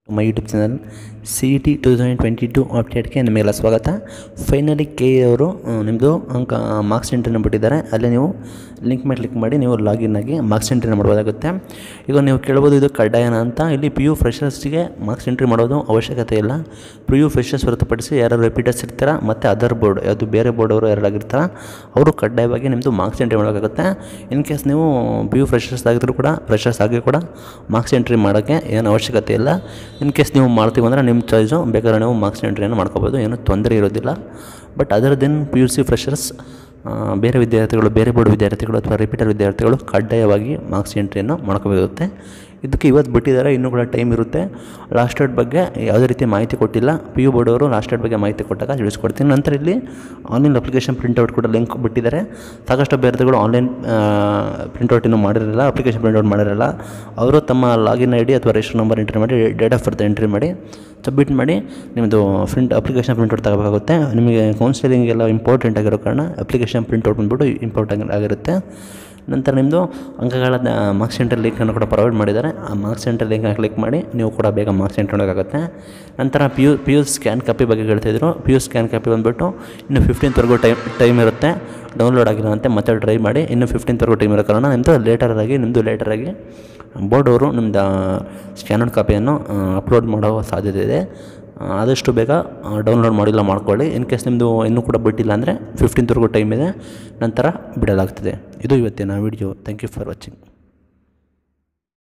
ಮೈ YouTube channel C E T two thousand twenty two ಅಪ್ಡೇಟ್ಗೆ ನಿಮಗೆಲ್ಲ ಸ್ವಾಗತ ಫೈನಲಿ ಕೆ ಅವರು ನಿಮ್ಮದು ಅಂಕ ಮಾರ್ಕ್ಸ್ ಎಂಟ್ರಿನ ಬಿಟ್ಟಿದ್ದಾರೆ ಅಲ್ಲೇ ನೀವು ಲಿಂಕ್ ಮೇಲೆ ಕ್ಲಿಕ್ ಮಾಡಿ ನೀವು ಲಾಗಿನ್ ಆಗಿ ಮಾರ್ಕ್ಸ್ ಎಂಟ್ರಿನ ಮಾಡ್ಬೋದಾಗುತ್ತೆ ಈಗ ನೀವು ಕೇಳ್ಬೋದು ಇದು ಕಡ್ಡಾಯನ ಅಂತ ಇಲ್ಲಿ ಪಿ ಯು ಫ್ರೆಷರ್ಸ್ಗೆ ಮಾರ್ಕ್ಸ್ ಎಂಟ್ರಿ ಮಾಡೋದು ಅವಶ್ಯಕತೆ ಇಲ್ಲ ಪಿ ಯು ಫ್ರೆಷರ್ಸ್ ಹೊರತುಪಡಿಸಿ ಯಾರು ರಿಪೀಟರ್ಸ್ ಇರ್ತಾರ ಮತ್ತು ಅದರ್ ಬೋರ್ಡ್ ಯಾವುದು ಬೇರೆ ಬೋರ್ಡ್ ಅವರು ಯಾರಾಗಿರ್ತಾರ ಅವರು ಕಡ್ಡಾಯವಾಗಿ ನಿಮ್ಮದು ಮಾರ್ಕ್ಸ್ ಎಂಟ್ರಿ ಮಾಡೋಕ್ಕಾಗುತ್ತೆ ಇನ್ ಕೇಸ್ ನೀವು ಪಿ ಯು ಫ್ರೆಷರ್ಸ್ ಆಗಿದ್ರು ಕೂಡ ಫ್ರೆಷರ್ಸ್ ಆಗಿ ಕೂಡ ಮಾರ್ಕ್ಸ್ ಎಂಟ್ರಿ ಮಾಡೋಕ್ಕೆ ಏನು ಅವಶ್ಯಕತೆ ಇಲ್ಲ ಇನ್ ಕೇಸ್ ನೀವು ಮಾಡ್ತೀವಿ ಅಂದರೆ ನಿಮ್ಮ ಚಾಯ್ಸು ಬೇಕಾದ್ರೆ ನೀವು ಮಾರ್ಕ್ಸ್ ಎಂಟ್ರಿಯನ್ನು ಮಾಡ್ಕೋಬೋದು ಏನು ತೊಂದರೆ ಇರೋದಿಲ್ಲ but other than P U C freshers ಬೇರೆ ವಿದ್ಯಾರ್ಥಿಗಳು ಬೇರೆ ಬೋರ್ಡ್ ವಿದ್ಯಾರ್ಥಿಗಳು ಅಥವಾ ರಿಪೀಟರ್ ವಿದ್ಯಾರ್ಥಿಗಳು ಕಡ್ಡಾಯವಾಗಿ ಮಾರ್ಕ್ಸ್ ಎಂಟ್ರಿಯನ್ನು ಮಾಡ್ಕೋಬೇಕಾಗುತ್ತೆ ಇದಕ್ಕೆ ಇವತ್ತು ಬಿಟ್ಟಿದ್ದಾರೆ ಇನ್ನೂ ಕೂಡ ಟೈಮ್ ಇರುತ್ತೆ ಲಾಸ್ಟ್ ಡೇಟ್ ಬಗ್ಗೆ ಯಾವುದೇ ರೀತಿ ಮಾಹಿತಿ ಕೊಟ್ಟಿಲ್ಲ ಪಿ ಯು ಬೋರ್ಡ್ ಅವರು ಲಾಸ್ಟ್ ಡೇಟ್ ಬಗ್ಗೆ ಮಾಹಿತಿ ಕೊಟ್ಟಾಗ ತಿಳಿಸ್ಕೊಡ್ತೀನಿ ನಂತರ ಇಲ್ಲಿ ಆನ್ಲೈನ್ ಅಪ್ಲಿಕೇಶನ್ ಪ್ರಿಂಟ್ಔಟ್ ಕೂಡ ಲಿಂಕ್ ಬಿಟ್ಟಿದ್ದಾರೆ ಸಾಕಷ್ಟು ಅಭ್ಯರ್ಥಿಗಳು ಆನ್ಲೈನ್ ಪ್ರಿಂಟ್ಔಟ್ ಇನ್ನೂ ಮಾಡಿರಲಿಲ್ಲ ಅಪ್ಲಿಕೇಶನ್ ಪ್ರಿಂಟ್ಔಟ್ ಮಾಡಿರಲ್ಲ ಅವರು ತಮ್ಮ ಲಾಗಿನ್ ಐ ಡಿ ಅಥವಾ ರಿಜಿಸ್ಟರ್ ನಂಬರ್ ಎಂಟ್ರಿ ಮಾಡಿ ಡೇಟ್ ಆಫ್ ಬರ್ತ್ ಎಂಟ್ರಿ ಮಾಡಿ ಸಬ್ಮಿಟ್ ಮಾಡಿ ನಿಮ್ಮದು ಪ್ರಿಂಟ್ ಅಪ್ಲಿಕೇಶನ್ ಪ್ರಿಂಟ್ಔಟ್ ತಗೋಬೇಕಾಗುತ್ತೆ ನಿಮಗೆ ಕೌನ್ಸಿಲಿಂಗ್ ಎಲ್ಲ ಇಂಪಾರ್ಟೆಂಟ್ ಆಗಿರೋ ಕಾರಣ ಅಪ್ಲಿಕೇಶನ್ ಪ್ರಿಂಟ್ಔಟ್ ಬಂದ್ಬಿಟ್ಟು ಇಂಪಾರ್ಟೆಂಟ್ ಆಗಿರುತ್ತೆ ನಂತರ ನಿಮ್ಮದು ಅಂಕಗಳ ಮಾರ್ಕ್ಸ್ ಸೆಂಟರ್ ಲಿಂಕನ್ನು ಕೂಡ ಪ್ರೊವೈಡ್ ಮಾಡಿದ್ದಾರೆ ಆ ಮಾರ್ಕ್ಸ್ ಸೆಂಟರ್ ಲಿಂಕನ್ನು ಕ್ಲಿಕ್ ಮಾಡಿ ನೀವು ಕೂಡ ಬೇಗ ಮಾರ್ಕ್ಸ್ ಸೆಂಟರ್ ನೋಡೋಕ್ಕಾಗುತ್ತೆ ನಂತರ P U P U scan copy ಬಗ್ಗೆ ಹೇಳ್ತಿದ್ರು ಪಿ ಯು ಸ್ಕ್ಯಾನ್ ಕಾಪಿ ಬಂದುಬಿಟ್ಟು ಇನ್ನು ಫಿಫ್ಟೀನ್ತ್ವರೆಗೂ ಟೈಮ್ ಟೈಮ್ ಇರುತ್ತೆ ಡೌನ್ಲೋಡ್ ಆಗಿಲ್ಲ ಅಂತೆ ಮತ್ತೆ ಟ್ರೈ ಮಾಡಿ ಇನ್ನು ಫಿಫ್ಟೀನ್ತ್ವರೆಗೂ ಟೈಮ್ ಇರೋ ಕಾರಣ ನಿಮ್ಮದು ಲೇಟರಾಗಿ ನಿಮ್ಮದು ಲೇಟರಾಗಿ ಬೋರ್ಡ್ ಅವರು ನಿಮ್ಮದು ಸ್ಕ್ಯಾನರ್ಡ್ ಕಾಪಿಯನ್ನು ಅಪ್ಲೋಡ್ ಮಾಡೋ ಸಾಧ್ಯತೆ ಇದೆ ಆದಷ್ಟು ಬೇಗ ಡೌನ್ಲೋಡ್ ಮಾಡಿಲ್ಲ ಮಾಡ್ಕೊಳ್ಳಿ ಇನ್ ಕೇಸ್ ನಿಮ್ಮದು ಇನ್ನೂ ಕೂಡ ಬಿಟ್ಟಿಲ್ಲ ಅಂದರೆ ಫಿಫ್ಟೀನ್ತ್ವರೆಗೂ ಟೈಮ್ ಇದೆ ನಂತರ ಬಿಡಲಾಗ್ತದೆ ಇದು ಇವತ್ತಿನ video thank you for watching